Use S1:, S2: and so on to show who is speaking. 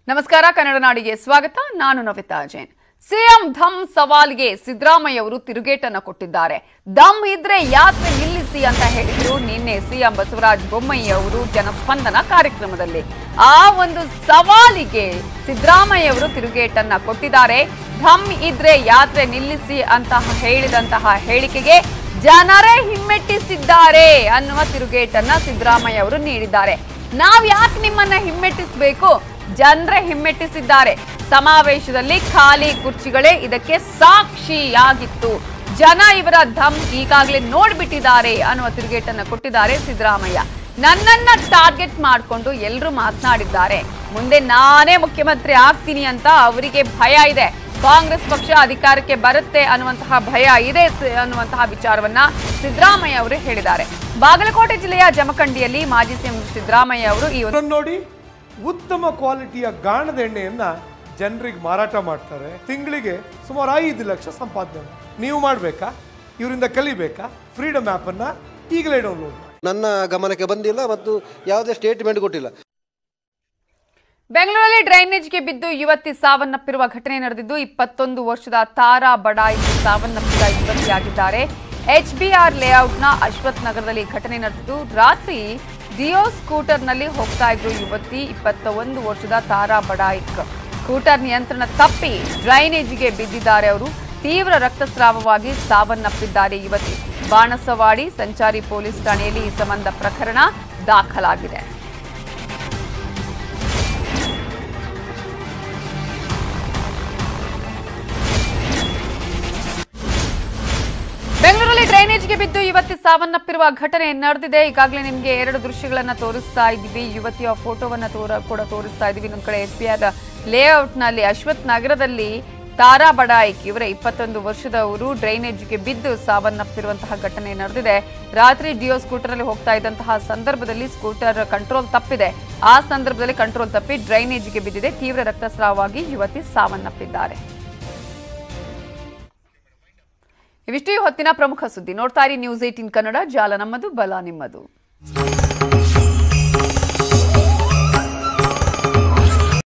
S1: ನಮಸ್ಕಾರ ಕನ್ನಡ ನಾಡಿಗೆ ಸ್ವಾಗತ ನಾನು ನವಿತಾ ಜೈನ್ ಸಿಎಂ ಧಮ್ ಸವಾಲ್ಗೆ ಸಿದ್ದರಾಮಯ್ಯ ಅವರು ತಿರುಗೇಟನ್ನ ಕೊಟ್ಟಿದ್ದಾರೆ ದಮ್ ಇದ್ರೆ ಯಾತ್ರೆ ನಿಲ್ಲಿಸಿ ಅಂತ ಹೇಳಿದ್ರು ನಿನ್ನೆ ಸಿಎಂ ಬಸವರಾಜ ಬೊಮ್ಮಾಯಿ ಅವರು ಜನಸ್ಪಂದನ ಕಾರ್ಯಕ್ರಮದಲ್ಲಿ ಆ ಒಂದು ಸವಾಲಿಗೆ ಸಿದ್ದರಾಮಯ್ಯ ಅವರು ತಿರುಗೇಟನ್ನ ಕೊಟ್ಟಿದ್ದಾರೆ ಧಮ್ ಇದ್ರೆ ಯಾತ್ರೆ ನಿಲ್ಲಿಸಿ ಅಂತ ಹೇಳಿದಂತಹ ಹೇಳಿಕೆಗೆ ಜನರೇ ಹಿಮ್ಮೆಟ್ಟಿಸಿದ್ದಾರೆ ಅನ್ನುವ ತಿರುಗೇಟನ್ನ ಸಿದ್ದರಾಮಯ್ಯ ಅವರು ನೀಡಿದ್ದಾರೆ ನಾವ್ ಯಾಕೆ ನಿಮ್ಮನ್ನ ಹಿಮ್ಮೆಟ್ಟಿಸಬೇಕು ಜನರೇ ಹಿಮ್ಮೆಟ್ಟಿಸಿದ್ದಾರೆ ಸಮಾವೇಶದಲ್ಲಿ ಖಾಲಿ ಕುರ್ಚಿಗಳೇ ಇದಕ್ಕೆ ಸಾಕ್ಷಿಯಾಗಿತ್ತು ಜನ ಇವರ ಧಮ್ ಈಗಾಗಲೇ ನೋಡ್ಬಿಟ್ಟಿದ್ದಾರೆ ಅನ್ನುವ ತಿರುಗೇಟನ್ನ ಕೊಟ್ಟಿದ್ದಾರೆ ಸಿದ್ದರಾಮಯ್ಯ ನನ್ನನ್ನ ಟಾರ್ಗೆಟ್ ಮಾಡಿಕೊಂಡು ಎಲ್ಲರೂ ಮಾತನಾಡಿದ್ದಾರೆ ಮುಂದೆ ನಾನೇ ಮುಖ್ಯಮಂತ್ರಿ ಆಗ್ತೀನಿ ಅಂತ ಅವರಿಗೆ ಭಯ ಇದೆ ಕಾಂಗ್ರೆಸ್ ಪಕ್ಷ ಅಧಿಕಾರಕ್ಕೆ ಬರುತ್ತೆ ಅನ್ನುವಂತಹ ಭಯ ಇದೆ ಸ- ಅನ್ನುವಂತಹ ವಿಚಾರವನ್ನ ಸಿದ್ದರಾಮಯ್ಯ ಅವರು ಹೇಳಿದ್ದಾರೆ ಬಾಗಲಕೋಟೆ ಜಿಲ್ಲೆಯ ಜಮಖಂಡಿಯಲ್ಲಿ ಮಾಜಿ ಸಿಎಂ ಸಿದ್ದರಾಮಯ್ಯ ಅವರು ಈ ಒಂದು
S2: ಇದನ್ನ ನೋಡಿ ಉತ್ತಮ ಕ್ವಾಲಿಟಿಯ ಗಾಣದ ಎಣ್ಣೆಯನ್ನ ಜನರಿಗೆ ಮಾರಾಟ ಮಾಡ್ತಾರೆ ತಿಂಗಳಿಗೆ ಸುಮಾರು ಐದು ಲಕ್ಷ ಸಂಪಾದನೆ ಮಾಡಿ. ನೀವು ಮಾಡಬೇಕಾ ಇವರಿಂದ ಕಲಿಬೇಕಾ ಫ್ರೀಡಮ್ ಆ್ಯಪನ್ನು ಈಗಲೇ ಡೌನ್ಲೋಡ್ ಮಾಡಿ
S3: ನನ್ನ ಗಮನಕ್ಕೆ ಬಂದಿಲ್ಲ ಮತ್ತು ಯಾವುದೇ ಸ್ಟೇಟ್ಮೆಂಟ್ ಕೊಟ್ಟಿಲ್ಲ
S1: ಬೆಂಗಳೂರಲ್ಲಿ ಡ್ರೈನೇಜ್ಗೆ ಬಿದ್ದು ಯುವತಿ ಸಾವನ್ನಪ್ಪಿರುವ ಘಟನೆ ನಡೆದಿದ್ದು ಇಪ್ಪತ್ತೊಂದು ವರ್ಷದ ತಾರಾ ಬಡಾಯಿ ಸಾವನ್ನಪ್ಪಿದ ಯುವತಿಯಾಗಿದ್ದಾರೆ ಎಚ್ಬಿಆರ್ ಲೇಔಟ್ನ ಅಶ್ವಥ್ ನಗರದಲ್ಲಿ ಘಟನೆ ನಡೆದಿದ್ದು ರಾತ್ರಿ ಡಿಯೋ ಸ್ಕೂಟರ್ನಲ್ಲಿ ಹೋಗ್ತಾ ಇದ್ರು ಯುವತಿ ಇಪ್ಪತ್ತ ಒಂದು ವರ್ಷದ ತಾರಾ ಬಡಾಯಿಕ್ ಸ್ಕೂಟರ್ ನಿಯಂತ್ರಣ ತಪ್ಪಿ ಡ್ರೈನೇಜ್ಗೆ ಬಿದ್ದಿದ್ದಾರೆ ಅವರು ತೀವ್ರ ರಕ್ತಸ್ರಾವವಾಗಿ ಸಾವನ್ನಪ್ಪಿದ್ದಾರೆ ಯುವತಿ ಬಾಣಸವಾಡಿ ಸಂಚಾರಿ ಪೊಲೀಸ್ ಠಾಣೆಯಲ್ಲಿ ಈ ಸಂಬಂಧ ಪ್ರಕರಣ ದಾಖಲಾಗಿದೆ ಬೆಂಗಳೂರಲ್ಲಿ ಡ್ರೈನೇಜ್ಗೆ ಬಿದ್ದು ಯುವತಿ ಸಾವನ್ನಪ್ಪಿರುವ ಘಟನೆ ನಡೆದಿದೆ ಈಗಾಗಲೇ ನಿಮಗೆ ಎರಡು ದೃಶ್ಯಗಳನ್ನ ತೋರಿಸ್ತಾ ಇದ್ದೀವಿ ಯುವತಿಯ ಫೋಟೋವನ್ನ ತೋರ ಕೂಡ ತೋರಿಸ್ತಾ ಇದ್ದೀವಿ ಇನ್ನೊಂದು ಕಡೆ ಎಸ್ ಬಿ ಆರ್ ಲೇಔಟ್ನಲ್ಲಿ ಅಶ್ವಥ್ ನಗರದಲ್ಲಿ ತಾರಾ ಬಡಾಯಿಕ್ ಇವರ ಇಪ್ಪತ್ತೊಂದು ವರ್ಷದವರು ಡ್ರೈನೇಜ್ಗೆ ಬಿದ್ದು ಸಾವನ್ನಪ್ಪಿರುವಂತಹ ಘಟನೆ ನಡೆದಿದೆ ರಾತ್ರಿ ಡಿಯೋ ಸ್ಕೂಟರ್ ಅಲ್ಲಿ ಹೋಗ್ತಾ ಇದ್ದಂತಹ ಸಂದರ್ಭದಲ್ಲಿ ಸ್ಕೂಟರ್ ಕಂಟ್ರೋಲ್ ತಪ್ಪಿದೆ ಆ ಸಂದರ್ಭದಲ್ಲಿ ಕಂಟ್ರೋಲ್ ತಪ್ಪಿ ಡ್ರೈನೇಜ್ಗೆ ಬಿದ್ದಿದೆ ತೀವ್ರ ರಕ್ತಸ್ರಾವವಾಗಿ ಯುವತಿ ಸಾವನ್ನಪ್ಪಿದ್ದಾರೆ ಇವಿಷ್ಟು ಈ ಹೊತ್ತಿನ ಪ್ರಮುಖ ಸುದ್ದಿ ನೋಡ್ತಾ ಇರಿ ನ್ಯೂಸ್ ಏಟೀನ್ ಕನ್ನಡ ಜಾಲ ನಮ್ಮದು ಬಲ ನಿಮ್ಮದು